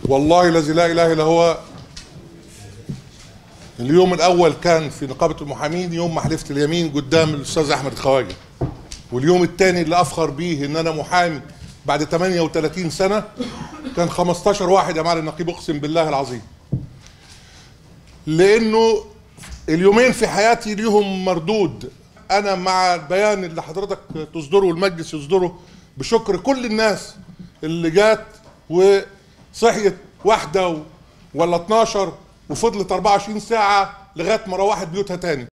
والله الذي لا اله الا هو اليوم الاول كان في نقابه المحامين يوم ما حلفت اليمين قدام الاستاذ احمد الخواجه واليوم الثاني اللي افخر بيه ان انا محامي بعد 38 سنه كان 15 واحد يا معالي النقيب اقسم بالله العظيم لانه اليومين في حياتي ليهم مردود انا مع البيان اللي حضرتك تصدره والمجلس يصدره بشكر كل الناس اللي جات وصحيت واحده و- ولا 12 وفضلت 24 ساعه لغايه ما روحت بيوتها تاني